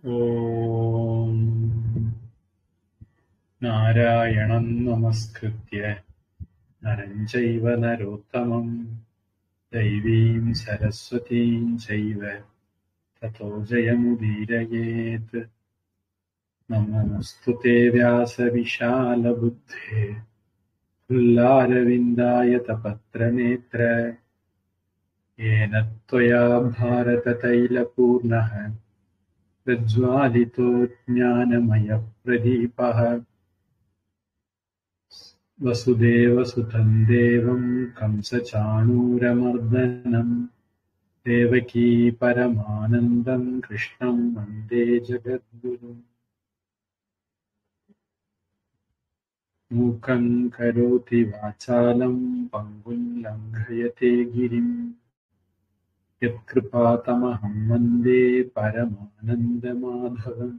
ॐ नारायणं नमस्कृत्य नरं चैव नरोत्तमं दैवीं सरस्वतीं चैव ततो जयमुदीरयेत् नमोऽस्तु ते व्यासविशालबुद्धे फुल्लारविन्दायतपत्रनेत्र येन त्वया भारततैलपूर्णः प्रज्वालितो ज्ञानमयप्रदीपः वसुदेवसुतं देवं कंसचाणूरमर्दनं देवकी परमानन्दं कृष्णं वन्दे जगद्गुरुम् मूकं करोति वाचालं पङ्गुं लङ्घयते गिरिं यत्कृपातमहं वन्दे परमानन्दमाधवम्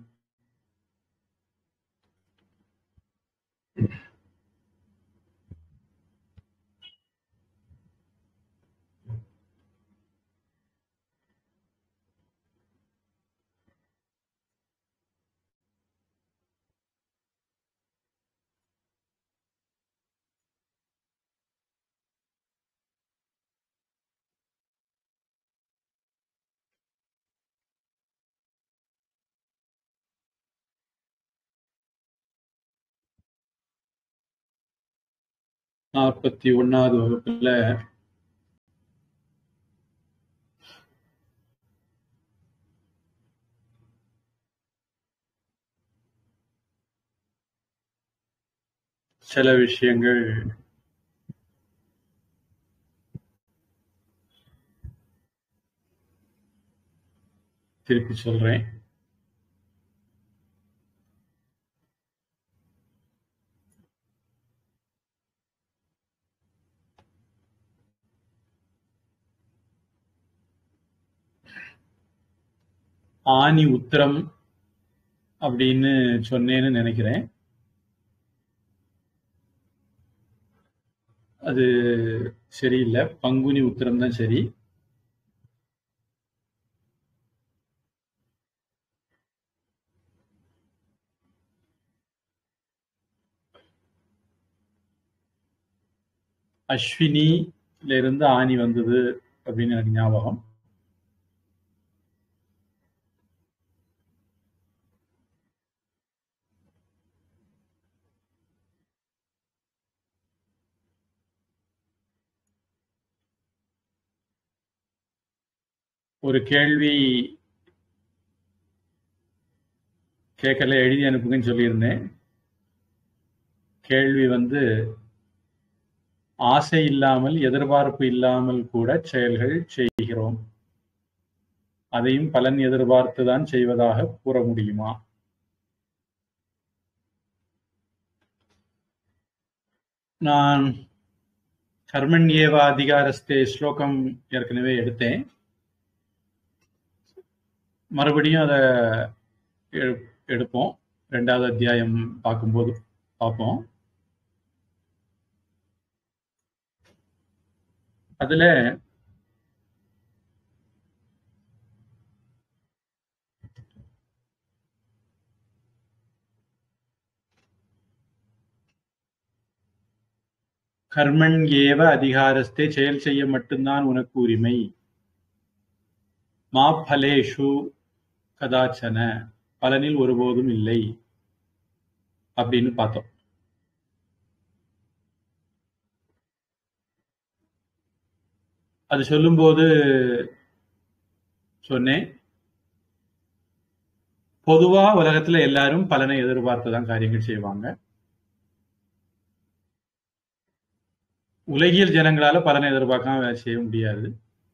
நாற்பத்தி ஒன்னாவது வகுப்புல சில விஷயங்கள் திருப்பி சொல்றேன் ஆனி உத்திரம் அப்படின்னு சொன்னேன்னு நினைக்கிறேன் அது சரியில்லை பங்குனி உத்திரம் தான் சரி அஸ்வினில இருந்து ஆனி வந்தது அப்படின்னு எனக்கு ஞாபகம் ஒரு கேள்வி கேட்கல எழுதி அனுப்புங்கன்னு சொல்லியிருந்தேன் கேள்வி வந்து ஆசை இல்லாமல் எதிர்பார்ப்பு இல்லாமல் கூட செயல்கள் செய்கிறோம் அதையும் பலன் எதிர்பார்த்து தான் செய்வதாக கூற முடியுமா நான் கர்மன் ஏவா அதிகாரஸ்தே ஸ்லோகம் ஏற்கனவே எடுத்தேன் மறுபடியும் அதை எடுப்போம் ரெண்டாவது அத்தியாயம் பார்க்கும்போது பார்ப்போம் அதுல கர்மன் ஏவ அதிகாரஸ்தே செயல் செய்ய மட்டும்தான் உனக்கு உரிமை மா பலேஷு கதாச்சன பலனில் ஒருபோதும் இல்லை அப்படின்னு பார்த்தோம் அது சொல்லும்போது சொன்னேன் பொதுவா உலகத்துல எல்லாரும் பலனை எதிர்பார்த்துதான் காரியங்கள் செய்வாங்க உலகியல் ஜனங்களால பலனை எதிர்பார்க்காம வேலை செய்ய முடியாது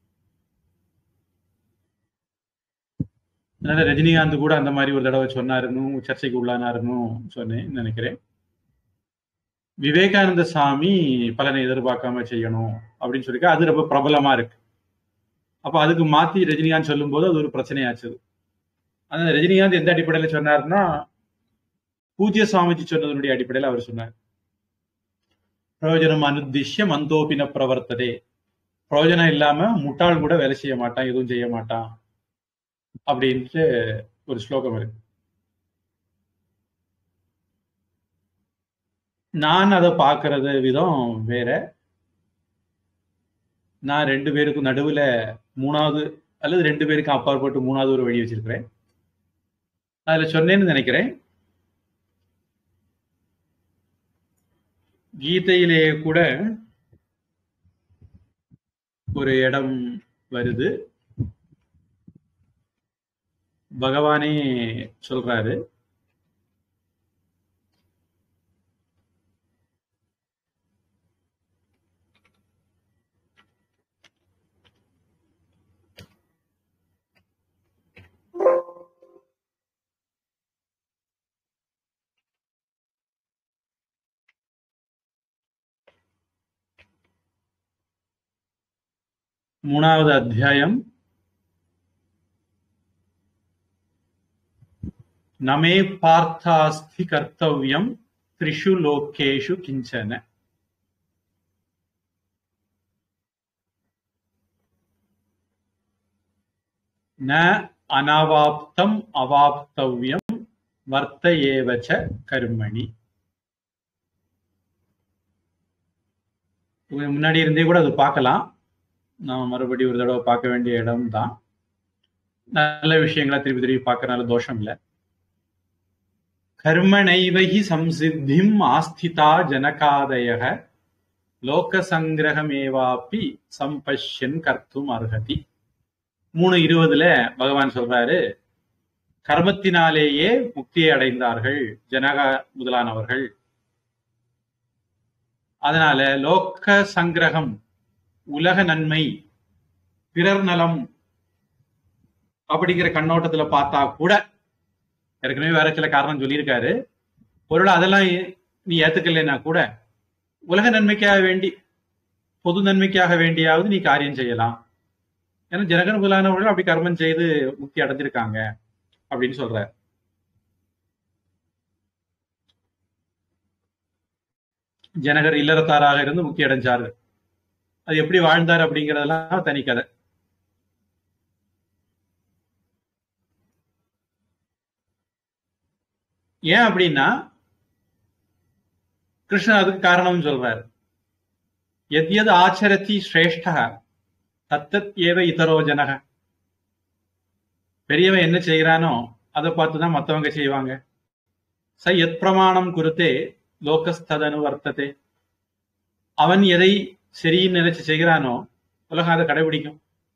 அதனால ரஜினிகாந்த் கூட அந்த மாதிரி ஒரு தடவை சொன்னாருன்னு சர்ச்சைக்கு உள்ளானாருன்னு சொன்னேன் நினைக்கிறேன் விவேகானந்த சாமி பலனை எதிர்பார்க்காம செய்யணும் அப்படின்னு சொல்லி அது ரொம்ப பிரபலமா இருக்கு அப்ப அதுக்கு மாத்தி ரஜினிகாந்த் சொல்லும் போது அது ஒரு பிரச்சனையாச்சு அதனால ரஜினிகாந்த் எந்த அடிப்படையில சொன்னாருன்னா பூஜ்ய சுவாமிஜி சொன்னதனுடைய அடிப்படையில் அவர் சொன்னார் பிரயோஜனம் அனுதிஷ்ய மந்தோபின பிரவர்த்ததே பிரயோஜனம் இல்லாம முட்டாள் கூட வேலை செய்ய மாட்டான் எதுவும் செய்ய மாட்டான் அப்படின்ட்டு ஒரு ஸ்லோகம் இருக்கு நான் அதை பார்க்கறது விதம் வேற நான் ரெண்டு பேருக்கும் நடுவுல மூணாவது அல்லது ரெண்டு பேருக்கும் அப்பாற்பட்டு மூணாவது ஒரு வழி வச்சிருக்கிறேன் அதுல சொன்னேன்னு நினைக்கிறேன் கீதையிலே கூட ஒரு இடம் வருது பகவானே சொல்றாரு மூணாவது அத்தியாயம் நமே பார்த்தாஸ்தி கர்த்தவியம் த்ரிஷு லோகேஷு கிஞ்சன ந அனவாப்தம் அவாப்தவ்யம் வர்த்த ஏவச்ச கர்மணி முன்னாடி இருந்தே கூட அது பார்க்கலாம் நான் மறுபடியும் ஒரு தடவை பார்க்க வேண்டிய இடம் தான் நல்ல விஷயங்களை திருப்பி திருப்பி பார்க்கறனால தோஷம் இல்லை கர்மணைவகி சம்சித்திம் ஆஸ்திதா ஜனகாதய லோகசங்கிரகமேவாப்பி சம்பஷ்யன் கர்த்தும் அர்ஹதி மூணு இருபதுல பகவான் சொல்றாரு கர்மத்தினாலேயே முக்தியை அடைந்தார்கள் ஜனகா முதலானவர்கள் அதனால லோக சங்கிரகம் உலக நன்மை பிறர் நலம் அப்படிங்கிற கண்ணோட்டத்துல பார்த்தா கூட ஏற்கனவே வேற சில காரணம் சொல்லியிருக்காரு பொருள் அதெல்லாம் நீ ஏத்துக்கலைன்னா கூட உலக நன்மைக்காக வேண்டி பொது நன்மைக்காக வேண்டியாவது நீ காரியம் செய்யலாம் ஏன்னா ஜனகன் முதலானவர்கள் அப்படி கர்மம் செய்து முக்தி அடைஞ்சிருக்காங்க அப்படின்னு சொல்ற ஜனகர் இல்லறத்தாராக இருந்து முக்தி அடைஞ்சாரு அது எப்படி வாழ்ந்தார் அப்படிங்கறதெல்லாம் தனி கதை ஏன் அப்படின்னா கிருஷ்ணன் அதுக்கு காரணம் சொல்றாரு எத் எது ஆச்சரத்தி சிரேஷ்ட தத்தத் ஏவ இதரோ ஜனக பெரியவன் என்ன செய்யறானோ அதை பார்த்துதான் மத்தவங்க செய்வாங்க ச எத் பிரமாணம் குருத்தே லோகஸ்ததனு வர்த்ததே அவன் எதை சரின்னு நினைச்சு செய்கிறானோ உலகம் அதை கடைபிடிக்கும்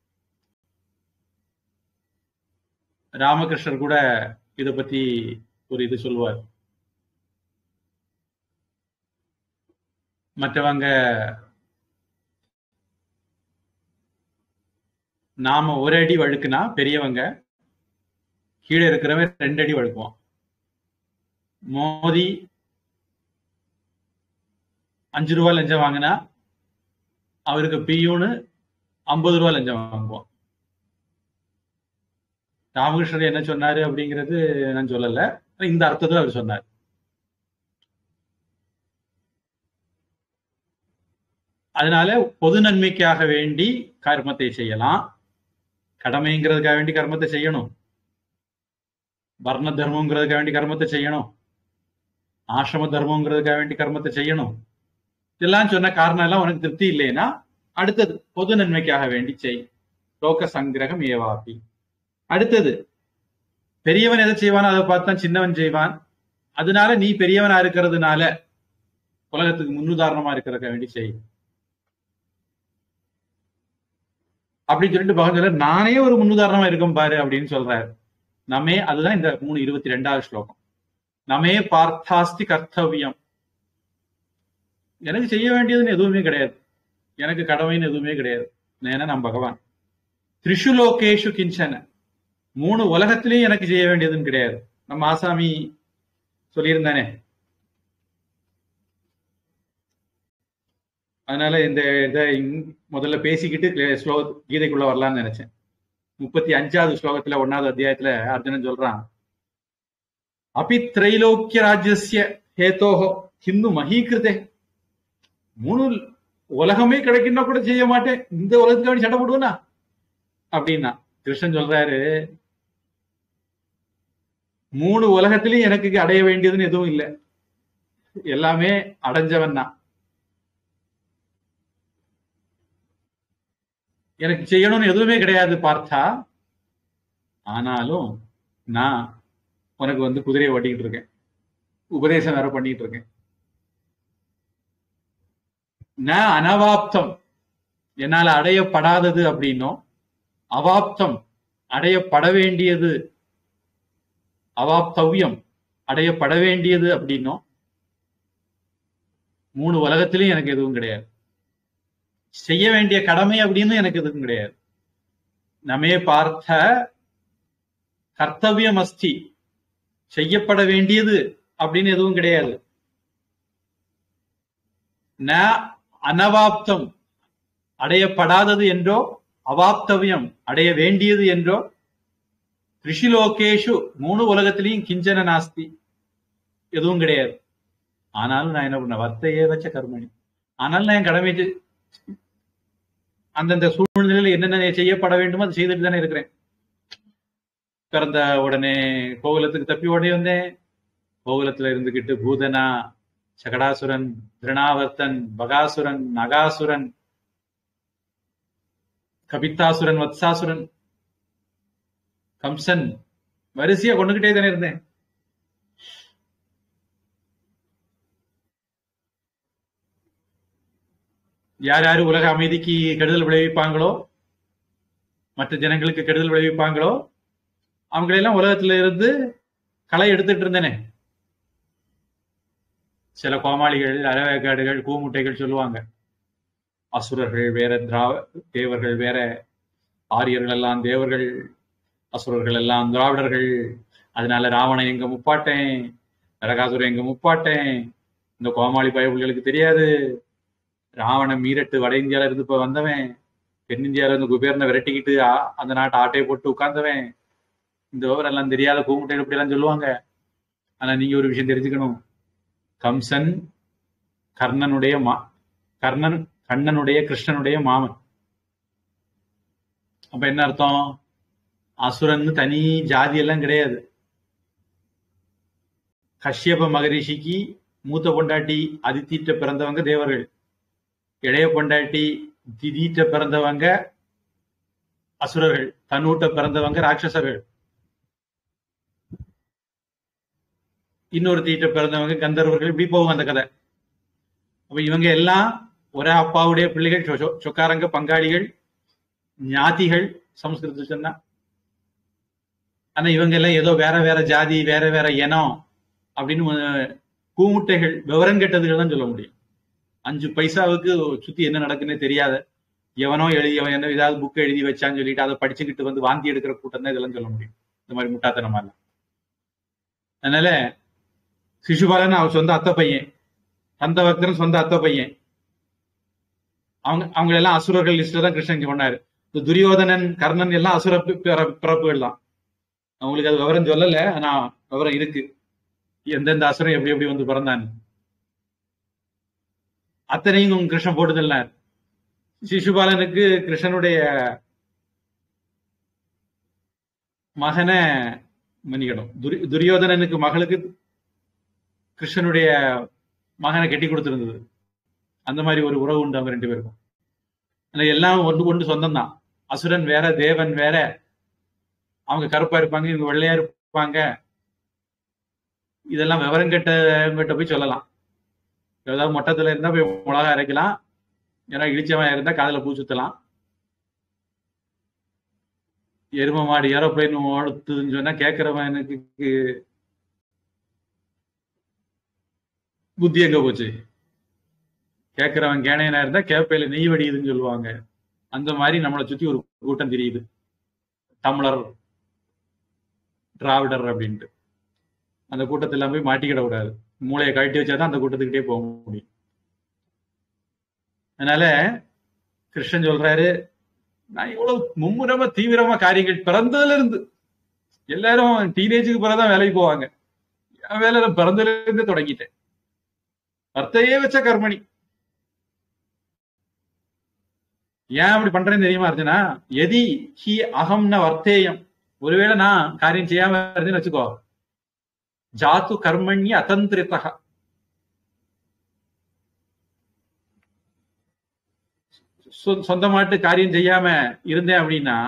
ராமகிருஷ்ணர் கூட இத பத்தி ஒரு இது சொல்லுவார் மற்றவங்க நாம ஒரு அடி வழுக்குனா பெரியவங்க கீழே இருக்கிறவன் ரெண்டு அடி வழுக்குவான் மோதி அஞ்சு ரூபா லஞ்சம் வாங்கினா அவருக்கு பியூன்னு ஐம்பது ரூபா லஞ்சம் வாங்குவோம் ராமகிருஷ்ணர் என்ன சொன்னாரு அப்படிங்கிறது நான் சொல்லல இந்த அர்த்தத்துல அவர் சொன்னார் அதனால பொது நன்மைக்காக வேண்டி கர்மத்தை செய்யலாம் கடமைங்கிறதுக்காக வேண்டி கர்மத்தை செய்யணும் வர்ண தர்மங்கிறதுக்காக வேண்டி கர்மத்தை செய்யணும் ஆசிரம தர்மங்கிறதுக்காக வேண்டி கர்மத்தை செய்யணும் இதெல்லாம் சொன்ன காரணம் எல்லாம் உனக்கு திருப்தி இல்லைன்னா அடுத்தது பொது நன்மைக்காக வேண்டி செய் லோக சங்கிரகம் ஏவாப்பி அடுத்தது பெரியவன் எதை செய்வானோ அதை பார்த்தான் சின்னவன் செய்வான் அதனால நீ பெரியவனா இருக்கிறதுனால உலகத்துக்கு முன்னுதாரணமா இருக்கிறதுக்க வேண்டி செய் அப்படின்னு சொல்லிட்டு பகவான் சொல்ற நானே ஒரு முன்னுதாரணமா இருக்கும் பாரு அப்படின்னு சொல்றாரு நம்மே அதுதான் இந்த மூணு இருபத்தி ரெண்டாவது ஸ்லோகம் நமே பார்த்தாஸ்தி கர்த்தவியம் எனக்கு செய்ய வேண்டியதுன்னு எதுவுமே கிடையாது எனக்கு கடமைன்னு எதுவுமே கிடையாது ஏன்னா நான் பகவான் திரிஷு லோகேஷு கிஞ்சன மூணு உலகத்திலையும் எனக்கு செய்ய வேண்டியதுன்னு கிடையாது நம்ம ஆசாமி சொல்லியிருந்தானே அதனால இந்த இதை முதல்ல பேசிக்கிட்டு ஸ்லோ கீதைக்குள்ள வரலாம்னு நினைச்சேன் முப்பத்தி அஞ்சாவது ஸ்லோகத்துல ஒன்னாவது அத்தியாயத்துல அர்ஜுனன் சொல்றான் அபி திரைலோக்கிய ராஜ்யசிய ஹேதோஹோ ஹிந்து மகீகிருதே மூணு உலகமே கிடைக்குன்னா கூட செய்ய மாட்டேன் இந்த உலகத்துக்கு வேண்டி சண்டை போடுவேனா அப்படின்னா கிருஷ்ணன் சொல்றாரு மூணு உலகத்திலயும் எனக்கு அடைய வேண்டியதுன்னு எதுவும் இல்லை எல்லாமே அடைஞ்சவன் தான் எனக்கு செய்யணும்னு எதுவுமே கிடையாது பார்த்தா ஆனாலும் நான் உனக்கு வந்து குதிரையை ஓட்டிக்கிட்டு இருக்கேன் உபதேசம் வேற பண்ணிட்டு இருக்கேன் நான் அனவாப்தம் என்னால அடையப்படாதது அப்படின்னும் அவாப்தம் அடையப்பட வேண்டியது அவாப்தவ்யம் அடையப்பட வேண்டியது அப்படின்னும் மூணு உலகத்திலையும் எனக்கு எதுவும் கிடையாது செய்ய வேண்டிய கடமை அப்படின்னு எனக்கு எதுவும் கிடையாது நமே பார்த்த கர்த்தவியம் அஸ்தி செய்யப்பட வேண்டியது அப்படின்னு எதுவும் கிடையாது ந அனவாப்தம் அடையப்படாதது என்றோ அவாப்தவியம் அடைய வேண்டியது என்றோ ரிஷிலோகேஷு மூணு உலகத்திலையும் கிஞ்சன நாஸ்தி எதுவும் கிடையாது ஆனாலும் நான் என்ன பண்ண வர்த்தையே வச்ச கர்மணி ஆனாலும் நான் என் கடமை செய்- அந்தந்த சூழ்நிலையில் என்னென்ன செய்யப்பட வேண்டுமோ அதை செய்துட்டு தானே இருக்கிறேன் பிறந்த உடனே கோகுலத்துக்கு தப்பி ஓடி வந்தேன் கோகுலத்துல இருந்துகிட்டு பூதனா சகடாசுரன் திருணாவர்த்தன் பகாசுரன் நகாசுரன் கபித்தாசுரன் வத்சாசுரன் கம்சன் வரிசையா கொண்டுகிட்டே தானே இருந்தேன் யார் யாரு உலக அமைதிக்கு கெடுதல் விளைவிப்பாங்களோ மற்ற ஜனங்களுக்கு கெடுதல் விளைவிப்பாங்களோ அவங்களெல்லாம் உலகத்துல இருந்து களை எடுத்துட்டு இருந்தேனே சில கோமாளிகள் அறவேக்காடுகள் கூமுட்டைகள் சொல்லுவாங்க அசுரர்கள் வேற திராவ தேவர்கள் வேற ஆரியர்கள் எல்லாம் தேவர்கள் அசுரர்கள் எல்லாம் திராவிடர்கள் அதனால ராவணன் எங்க முப்பாட்டேன் நரகாசுரன் எங்க முப்பாட்டேன் இந்த கோமாளி பயவுகளுக்கு தெரியாது ராவணன் மீரட்டு வட இந்தியால இருந்து இப்ப வந்தவன் தென்னிந்தியால இருந்து குபேரனை விரட்டிக்கிட்டு ஆ- அந்த நாட்டை ஆட்டையை போட்டு உட்கார்ந்தவன் இந்த விவரம் எல்லாம் தெரியாத கூமுட்டைகள் இப்படி எல்லாம் சொல்லுவாங்க ஆனா நீங்க ஒரு விஷயம் தெரிஞ்சுக்கணும் கம்சன் கர்ணனுடைய மா கர்ணன் கண்ணனுடைய கிருஷ்ணனுடைய மாமன் அப்ப என்ன அர்த்தம் அசுரன் தனி ஜாதி எல்லாம் கிடையாது கஷ்யப மகரிஷிக்கு மூத்த பொண்டாட்டி அதித்தீட்ட பிறந்தவங்க தேவர்கள் இளைய பொண்டாட்டி திதீட்ட பிறந்தவங்க அசுரர்கள் தன்னூட்ட பிறந்தவங்க ராட்சசர்கள் இன்னொரு தீட்ட பிறந்தவங்க கந்தர்வர்கள் இப்படி போகும் அந்த கதை அப்ப இவங்க எல்லாம் ஒரே அப்பாவுடைய பிள்ளைகள் சொ- சொ- சொக்காரங்க பங்காளிகள் ஞாதிகள் சமஸ்கிருதத்தில் சொன்னா ஆனா இவங்க எல்லாம் ஏதோ வேற வேற ஜாதி வேற வேற இனம் அப்படின்னு அஹ், கூமுட்டைகள் விவரம் கெட்டதுகள் தான் சொல்ல முடியும் அஞ்சு பைசாவுக்கு சுத்தி என்ன நடக்குன்னே தெரியாத எவனோ எழுதி அவன் என்ன ஏதாவது புக் எழுதி வச்சான்னு சொல்லிட்டு அதை படிச்சுக்கிட்டு வந்து வாந்தி எடுக்கிற கூட்டம் தான் இதெல்லாம் சொல்ல முடியும் இந்த மாதிரி முட்டாத்தனமா எல்லாம் அதனால சிசுபாலன் அவன் சொந்த அத்தை பையன் சந்த பக்தன் சொந்த அத்தை பையன் அவங்க அவங்க எல்லாம் அசுரர்கள் லிஸ்ட்ல தான் கிருஷ்ணன் இங்க பண்ணாரு இந்த துரியோதனன் கர்ணன் எல்லாம் அசுர பி- பிற- பிறப்புகள் தான் அவங்களுக்கு அது விவரம் சொல்லல ஆனா விவரம் இருக்கு எந்தெந்த அசுரம் எப்படி எப்படி வந்து பிறந்தான் அத்தனையும் கிருஷ்ணன் போட்டுதல்னார் சிசுபாலனுக்கு கிருஷ்ணனுடைய மகனை மன்னிக்கணும் துரி துரியோதனனுக்கு மகளுக்கு கிருஷ்ணனுடைய மகனை கட்டி கொடுத்திருந்தது அந்த மாதிரி ஒரு உறவு உண்டு அவங்க ரெண்டு பேருக்கும் ஆனா எல்லாம் ஒன்று கொண்டு சொந்தம் தான் அசுரன் வேற தேவன் வேற அவங்க கருப்பா இருப்பாங்க இவங்க வெள்ளையா இருப்பாங்க இதெல்லாம் விவரம் கெட்டவங்கிட்ட போய் சொல்லலாம் ஏதாவது மொட்டத்துல இருந்தா போய் மிளகா அரைக்கலாம் ஏன்னா இடிச்சவன் இருந்தா காதுல பூ சுத்தலாம் எரும மாடு ஏரோப்ளைன் ஓடுத்துன்னு சொன்னா கேட்கிறவனுக்கு புத்தி எங்க போச்சு கேட்கிறவன் கேனையனா இருந்தா கேப்பையில நெய் வடியுதுன்னு சொல்லுவாங்க அந்த மாதிரி நம்மளை சுத்தி ஒரு கூட்டம் தெரியுது தமிழர் திராவிடர் அப்படின்ட்டு அந்த கூட்டத்தெல்லாம் போய் மாட்டிக்கிட கூடாது மூளையை கழட்டி வச்சாதான் அந்த கூட்டத்துக்கிட்டே போக முடியும் அதனால கிருஷ்ணன் சொல்றாரு நான் இவ்வளவு மும்முரமா தீவிரமா காரியங்கள் பிறந்ததுல இருந்து எல்லாரும் டீனேஜுக்கு பிறகுதான் வேலைக்கு போவாங்க என் வேலை நான் பிறந்ததுல இருந்து தொடங்கிட்டேன் வர்த்தையே வச்ச கர்மணி ஏன் அப்படி பண்றேன்னு தெரியுமா அர்ஜுனா எதி ஹி அகம்ன வர்த்தேயம் ஒருவேளை நான் காரியம் செய்யாம இருந்தேன்னு வச்சுக்கோ ஜாத்து கர்மண்ய அத்தந்திரிதா சொ- சொந்தமாட்டு காரியம் செய்யாம இருந்தேன் அப்படின்னா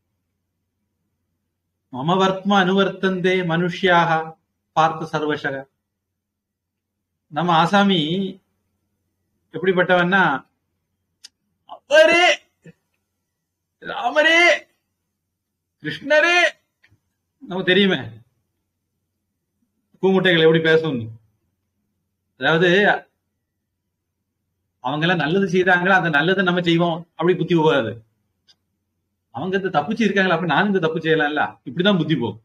மமவர்த்ம அனுவர்த்தந்தே மனுஷ்யாக பார்த்த சர்வசக நம்ம ஆசாமி எப்படிப்பட்டவன்னா அவரே ராமரே கிருஷ்ணரே நமக்கு தெரியுமே கூமுட்டைகள் எப்படி பேசும் அதாவது அவங்க எல்லாம் நல்லது செய்தாங்களா அந்த நல்லதை நம்ம செய்வோம் அப்படி புத்தி போகாது அவங்க இந்த தப்பு செய்யிருக்காங்களா அப்ப நானும் இந்த தப்பு செய்யலாம்ல இப்படிதான் புத்தி போகும்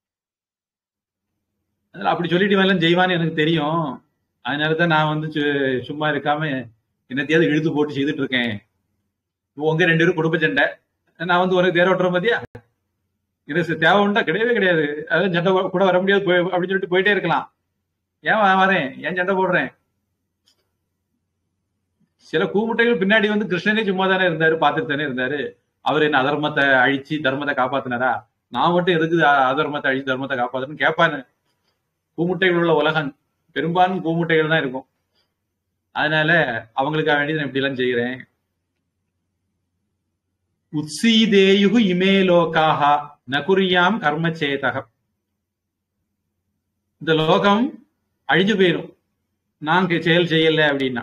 அதனால அப்படி சொல்லிட்டு இவன் எல்லாம் செய்வான்னு எனக்கு தெரியும் அதனாலதான் நான் வந்து சு- சும்மா இருக்காம என்னத்தையாவது இழுத்து போட்டு செய்துட்டு இருக்கேன் உங்க ரெண்டு பேரும் குடும்ப சண்டை நான் வந்து உனக்கு தேர ஓட்டுற மதியா இது தேவை உண்டா கிடையவே கிடையாது அதான் சண்டை போ- கூட வர முடியாது போய்- அப்படின்னு சொல்லிட்டு போயிட்டே இருக்கலாம் ஏன் வா- வரேன் ஏன் சண்டை போடுறேன் சில கூமுட்டைகள் பின்னாடி வந்து கிருஷ்ணனே சும்மா தானே இருந்தாரு பார்த்துட்டு தானே இருந்தாரு அவர் என்ன அதர்மத்தை அழிச்சு தர்மத்தை காப்பாத்தினாரா நான் மட்டும் எதுக்கு அ- அதர்மத்தை அழிச்சு தர்மத்தை காப்பாத்தணும்னு கேட்பானு கூமுட்டைகள் உள்ள உலகம் பெரும்பாலும் கூமுட்டைகள் தான் இருக்கும் அதனால அவங்களுக்காக வேண்டி நான் இப்படி எல்லாம் செய்கிறேன் உத்சீதேயு இமே லோகாக நகுரியாம் கர்ம சேதக இந்த லோகம் அழிஞ்சு போயிரும் நான் கே- செயல் செய்யல அப்படின்னா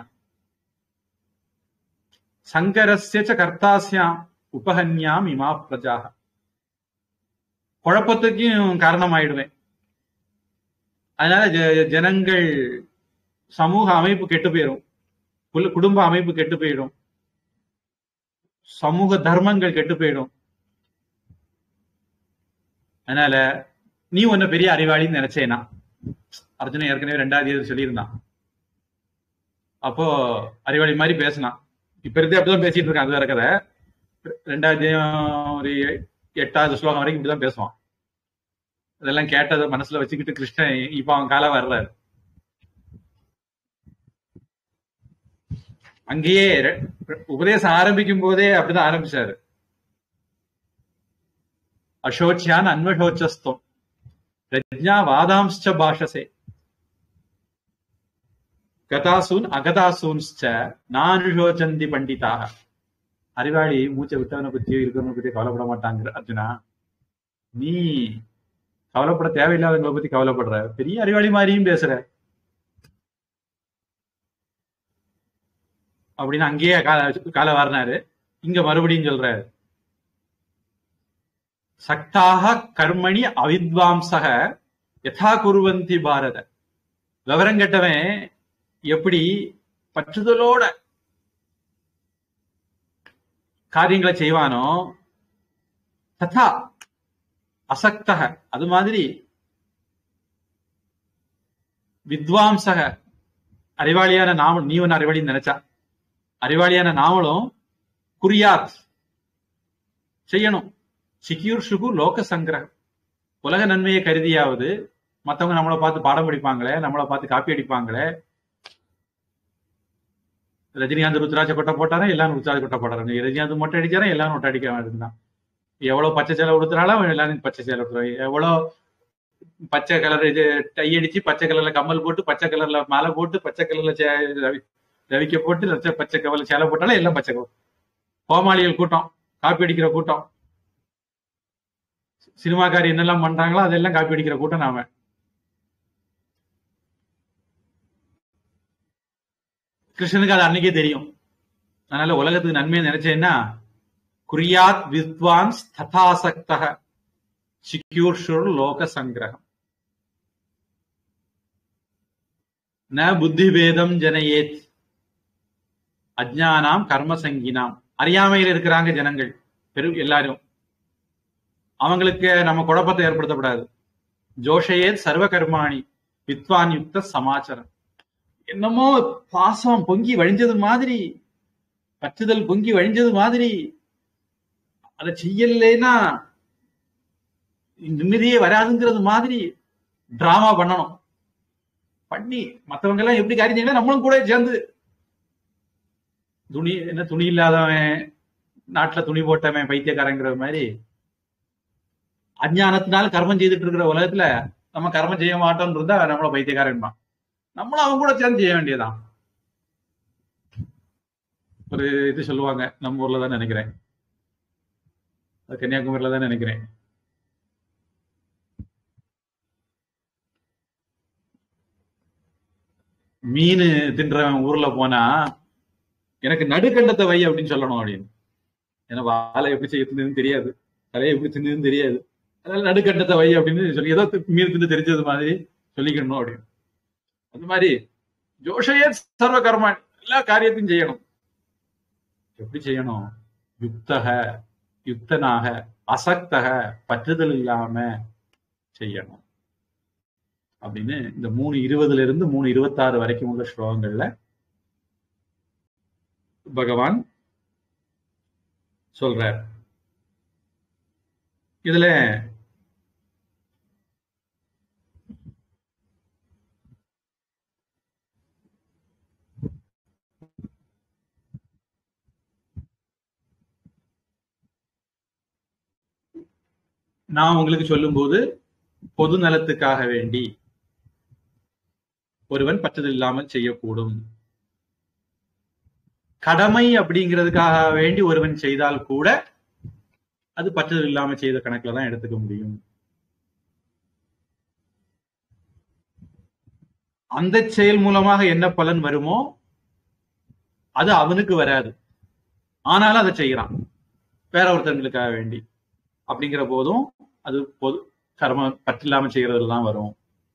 சங்கரஸ்ய ச கர்த்தாஸ்யாம் உபகன்யாம் இமா பிரஜாக குழப்பத்துக்கும் காரணமாயிடுவேன் அதனால ஜ- ஜனங்கள் சமூக அமைப்பு கெட்டு போயிடும் குல- குடும்ப அமைப்பு கெட்டு போயிடும் சமூக தர்மங்கள் கெட்டு போயிடும் அதனால நீ உன்ன பெரிய அறிவாளின்னு நினைச்சேனா அர்ஜுனன் ஏற்கனவே ரெண்டாவது இயர் சொல்லியிருந்தான் அப்போ அறிவாளி மாதிரி பேசினான் இப்ப இருந்தே அப்படிதான் பேசிட்டு இருக்கான் அது வேற கதை ரெண்டாவது ஒரு எட்டாவது ஸ்லோகம் வரைக்கும் இப்படிதான் பேசுவான் அதெல்லாம் கேட்டதை மனசுல வச்சுக்கிட்டு கிருஷ்ணன் இப்ப அவன் காலம் வர்றாரு அங்கேயே ரெ- உபதேசம் ஆரம்பிக்கும் போதே அப்படிதான் ஆரம்பிச்சாரு அசோச்சியான் அன்வசோச்சஸ்தம் பிரஜா வாதாம்ச்ச பாஷசே கதாசூன் அகதாசூன்ச்ச நானுஷோச்சந்தி பண்டிதாக அறிவாளி மூச்சை விட்டவனை பத்தியோ இருக்கிறவனை பத்தியோ கவலைப்பட மாட்டாங்க அர்ஜுனா நீ கவலைப்பட தேவையில்லாதவங்களை பத்தி கவலைப்படுற பெரிய அறிவாளி மாதிரியும் பேசுற அப்படின்னு அங்கேயே கால கால வாரினாரு இங்க மறுபடியும் சொல்றாரு சக்தாக கர்மணி அவித்வாம்சக யதா குருவந்தி பாரத விவரம் கெட்டவன் எப்படி பற்றுதலோட காரியங்களை செய்வானோ ததா அசக்தக அது மாதிரி வித்வாம்சக அறிவாளியான நாம நீ ஒன்னு அறிவாளின்னு நினைச்சா அறிவாளியான நாமளும் குறியாத் செய்யணும் சிக்கியூர்ஷுகு லோக சங்கிரகம் உலக நன்மையை கருதியாவது மத்தவங்க நம்மளை பார்த்து பாடம் படிப்பாங்களே நம்மளை பார்த்து காப்பி அடிப்பாங்களே ரஜினிகாந்த் ருத்ராட்ச கொட்டை போட்டாரா எல்லாரும் ருத்ராட்ச கொட்டை போடுறாங்க ரஜினிகாந்த் மொட்டை அடிச்சாரா எல்லாரும் மொட்டை அடிக்க வேண்டியதுதான் எவ்வளவு பச்சை சேலை உடுத்துறாலும் எல்லாரும் பச்சை சேலை உடுத்துறாங்க எவ்வளவு பச்சை கலர் இது டை அடிச்சு பச்சை கலர்ல கம்மல் போட்டு பச்சை கலர்ல மாலை போட்டு பச்சை கலர்ல சே- ரவி ரவிக்க போட்டு லட்ச பச்சை கவலை சேலை போட்டாலும் எல்லாம் பச்சை கவலை கோமாளிகள் கூட்டம் காப்பி அடிக்கிற கூட்டம் சினிமாக்காரி என்னெல்லாம் பண்றாங்களோ அதெல்லாம் காப்பி அடிக்கிற கூட்டம் நாம கிருஷ்ணனுக்கு அது அன்னைக்கே தெரியும் அதனால உலகத்துக்கு நன்மையை நினைச்சேன்னா குறியாத் வித்வான்ஸ் ததாசக்தக சிக்யூர்ஷுர் லோக சங்கிரகம் ந புத்தி பேதம் ஜனயேத் அஜ்ஞானாம் கர்ம சங்கினாம் அறியாமையில் இருக்கிறாங்க ஜனங்கள் பெரு எல்லாரும் அவங்களுக்கு நம்ம குழப்பத்தை ஏற்படுத்தப்படாது ஜோஷயேத் சர்வ கர்மாணி வித்வான் யுக்த சமாச்சாரம் என்னமோ பாசம் பொங்கி வழிஞ்சது மாதிரி பற்றுதல் பொங்கி வழிஞ்சது மாதிரி அதை செய்யலைன்னா நிம்மதியே வராதுங்கிறது மாதிரி டிராமா பண்ணணும் பண்ணி மத்தவங்க எல்லாம் எப்படி காரியம் செய்யணும் நம்மளும் கூட சேர்ந்து துணி என்ன துணி இல்லாதவன் நாட்டுல துணி போட்டவன் பைத்தியக்காரங்கிற மாதிரி அஞ்ஞானத்தினால கர்மம் செய்துட்டு இருக்கிற உலகத்துல நம்ம கர்மம் செய்ய மாட்டோம்னு இருந்தா நம்மள பைத்தியக்காரன்பான் நம்மளும் அவங்க கூட சேர்ந்து செய்ய வேண்டியதான் ஒரு இது சொல்லுவாங்க நம்ம ஊர்ல தான் நினைக்கிறேன் அது கன்னியாகுமரியில தான் நினைக்கிறேன் மீன் தின்றவன் ஊர்ல போனா எனக்கு நடுக்கண்டத்தை வை அப்படின்னு சொல்லணும் அப்படின்னு ஏன்னா வாழை எப்படி செய்ய தின்னு தெரியாது தலையை எப்படி தின்னு தெரியாது அதனால நடுக்கண்டத்தை வை அப்படின்னு சொல்லி ஏதோ மீன் தின்னு தெரிஞ்சது மாதிரி சொல்லிக்கணும் அப்படின்னு அந்த மாதிரி ஜோஷயே சர்வ கர்மா எல்லா காரியத்தையும் செய்யணும் எப்படி செய்யணும் யுக்தக யுக்தனாக அசக்தக பற்றுதல் இல்லாம செய்யணும் அப்படின்னு இந்த மூணு இருபதுல இருந்து மூணு இருபத்தாறு வரைக்கும் உள்ள ஸ்லோகங்கள்ல பகவான் சொல்றார் இதுல நான் உங்களுக்கு சொல்லும்போது பொது நலத்துக்காக வேண்டி ஒருவன் பற்றுதல் இல்லாமல் செய்யக்கூடும் கடமை அப்படிங்கிறதுக்காக வேண்டி ஒருவன் செய்தால் கூட அது பற்றுதல் இல்லாம செய்த கணக்குல தான் எடுத்துக்க முடியும் அந்த செயல் மூலமாக என்ன பலன் வருமோ அது அவனுக்கு வராது ஆனாலும் அதை செய்யறான் வேற ஒருத்தர்களுக்காக வேண்டி அப்படிங்கிற போதும் அது பொது கர்ம பற்றில்லாம செய்யறதுல தான் வரும்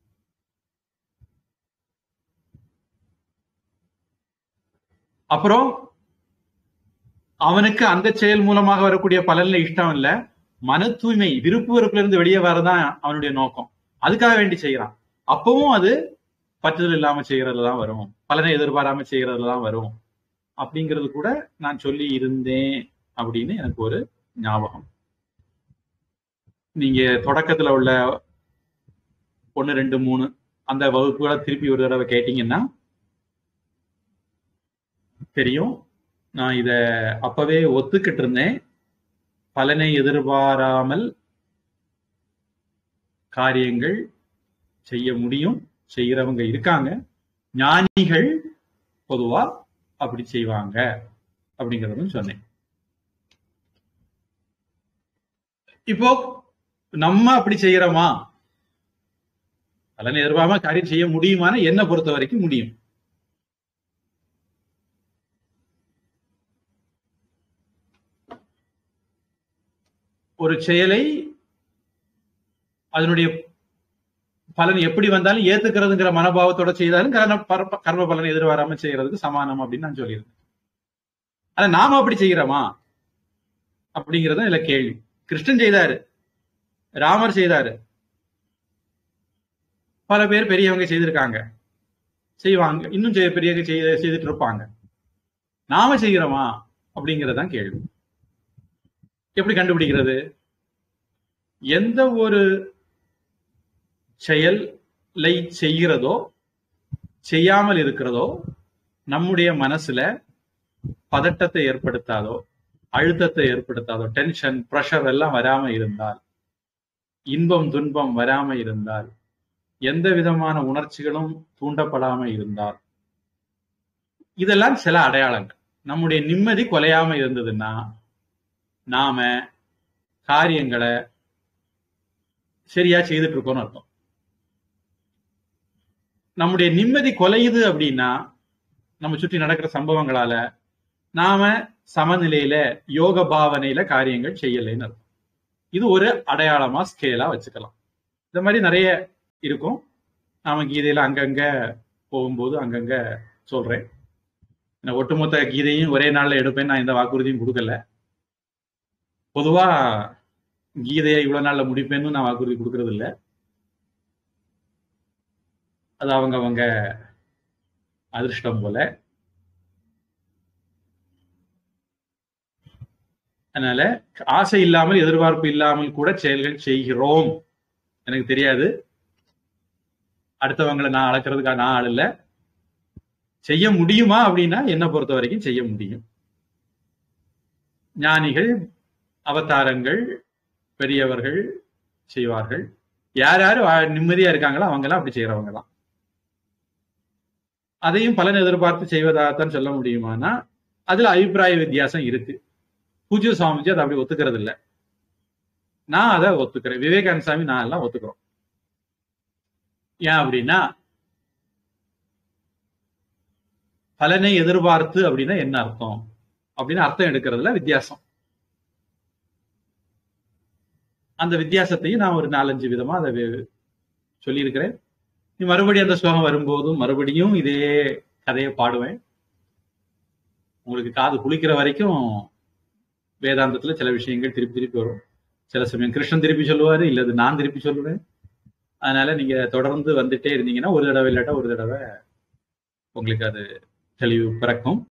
அப்புறம் அவனுக்கு அந்த செயல் மூலமாக வரக்கூடிய பலன்ல இஷ்டம் இல்ல மன தூய்மை விருப்பு வெறுப்புல இருந்து வெளியே வரதான் அவனுடைய நோக்கம் அதுக்காக வேண்டி செய்யறான் அப்பவும் அது பற்றுதல் இல்லாம செய்யறதுல தான் வரும் பலனை எதிர்பாராம செய்யறதுல தான் வரும் அப்படிங்கிறது கூட நான் சொல்லி இருந்தேன் அப்படின்னு எனக்கு ஒரு ஞாபகம் நீங்க தொடக்கத்துல உள்ள ஒன்னு ரெண்டு மூணு அந்த வகுப்புகளை திருப்பி ஒரு தடவை கேட்டீங்கன்னா தெரியும் நான் இத அப்பவே ஒத்துக்கிட்டு இருந்தேன் பலனை எதிர்பாராமல் காரியங்கள் செய்ய முடியும் செய்யறவங்க இருக்காங்க ஞானிகள் பொதுவா அப்படி செய்வாங்க அப்படிங்கறதும் சொன்னேன் இப்போ நம்ம அப்படி செய்யறோமா பலனை எதிர்பாராம காரியம் செய்ய முடியுமான என்ன பொறுத்த வரைக்கும் முடியும் ஒரு செயலை அதனுடைய பலன் எப்படி வந்தாலும் ஏத்துக்கிறதுங்கிற மனோபாவத்தோட செய்தாலும் கர்ம பர- கர்ம பலனை எதிர்பாராம செய்யறதுக்கு சமானம் அப்படின்னு நான் சொல்லியிருந்தேன் ஆனா நாம அப்படி செய்யறோமா அப்படிங்கறது இதுல கேள்வி கிருஷ்ணன் செய்தாரு ராமர் செய்தாரு பல பேர் பெரியவங்க செய்திருக்காங்க செய்வாங்க இன்னும் செய்ய- பெரியவங்க செய்ய செய்துட்டு இருப்பாங்க நாம செய்கிறோமா அப்படிங்கறதுதான் கேள்வி எப்படி கண்டுபிடிக்கிறது எந்த ஒரு செயலை செய்கிறதோ செய்யாமல் இருக்கிறதோ நம்முடைய மனசுல பதட்டத்தை ஏற்படுத்தாதோ அழுத்தத்தை ஏற்படுத்தாதோ டென்ஷன் ப்ரெஷர் எல்லாம் வராம இருந்தால் இன்பம் துன்பம் வராம இருந்தால் எந்த விதமான உணர்ச்சிகளும் தூண்டப்படாம இருந்தால் இதெல்லாம் சில அடையாளங்கள் நம்முடைய நிம்மதி குலையாம இருந்ததுன்னா நாம காரியங்களை சரியா செய்துட்டு இருக்கோம்னு அர்த்தம் நம்முடைய நிம்மதி குலையுது அப்படின்னா நம்ம சுற்றி நடக்கிற சம்பவங்களால நாம சமநிலையில யோக பாவனையில காரியங்கள் செய்யலைன்னு அர்த்தம் இது ஒரு அடையாளமா ஸ்கேலா வச்சுக்கலாம் இந்த மாதிரி நிறைய இருக்கும் நாம கீதையில அங்கங்க போகும்போது அங்கங்க சொல்றேன் நான் ஒட்டுமொத்த கீதையும் ஒரே நாள்ல எடுப்பேன் நான் எந்த வாக்குறுதியும் கொடுக்கல பொதுவா கீதையை இவ்வளவு நாள்ல முடிப்பேன்னு நான் வாக்குறுதி கொடுக்கறது இல்ல அது அவங்க அவங்க அதிர்ஷ்டம் போல அதனால ஆசை இல்லாமல் எதிர்பார்ப்பு இல்லாமல் கூட செயல்கள் செய்கிறோம் எனக்கு தெரியாது அடுத்தவங்களை நான் அளக்கிறதுக்காக நான் ஆள் இல்ல செய்ய முடியுமா அப்படின்னா என்ன பொறுத்த வரைக்கும் செய்ய முடியும் ஞானிகள் அவதாரங்கள் பெரியவர்கள் செய்வார்கள் யார் யாரு வா- நிம்மதியா இருக்காங்களோ அவங்க எல்லாம் அப்படி செய்யறவங்க தான் அதையும் பலன் எதிர்பார்த்து செய்வதாகத்தான் சொல்ல முடியுமானா அதுல அபிப்பிராய வித்தியாசம் இருக்கு பூஜ்ய சுவாமிஜி அதை அப்படி ஒத்துக்கிறது இல்ல நான் அதை ஒத்துக்கிறேன் விவேகானந்த சாமி நான் எல்லாம் ஒத்துக்கிறோம் ஏன் அப்படின்னா பலனை எதிர்பார்த்து அப்படின்னா என்ன அர்த்தம் அப்படின்னு அர்த்தம் எடுக்கிறதுல வித்தியாசம் அந்த வித்தியாசத்தையும் நான் ஒரு நாலஞ்சு விதமா அதை வே- சொல்லியிருக்கிறேன் நீ மறுபடியும் அந்த ஸ்லோகம் வரும்போதும் மறுபடியும் இதே கதையை பாடுவேன் உங்களுக்கு காது குளிக்கிற வரைக்கும் வேதாந்தத்துல சில விஷயங்கள் திருப்பி திருப்பி வரும் சில சமயம் கிருஷ்ணன் திருப்பி சொல்லுவாரு இல்லது நான் திருப்பி சொல்லுவேன் அதனால நீங்க தொடர்ந்து வந்துட்டே இருந்தீங்கன்னா ஒரு தடவை இல்லாட்டா ஒரு தடவை உங்களுக்கு அது தெளிவு பிறக்கும்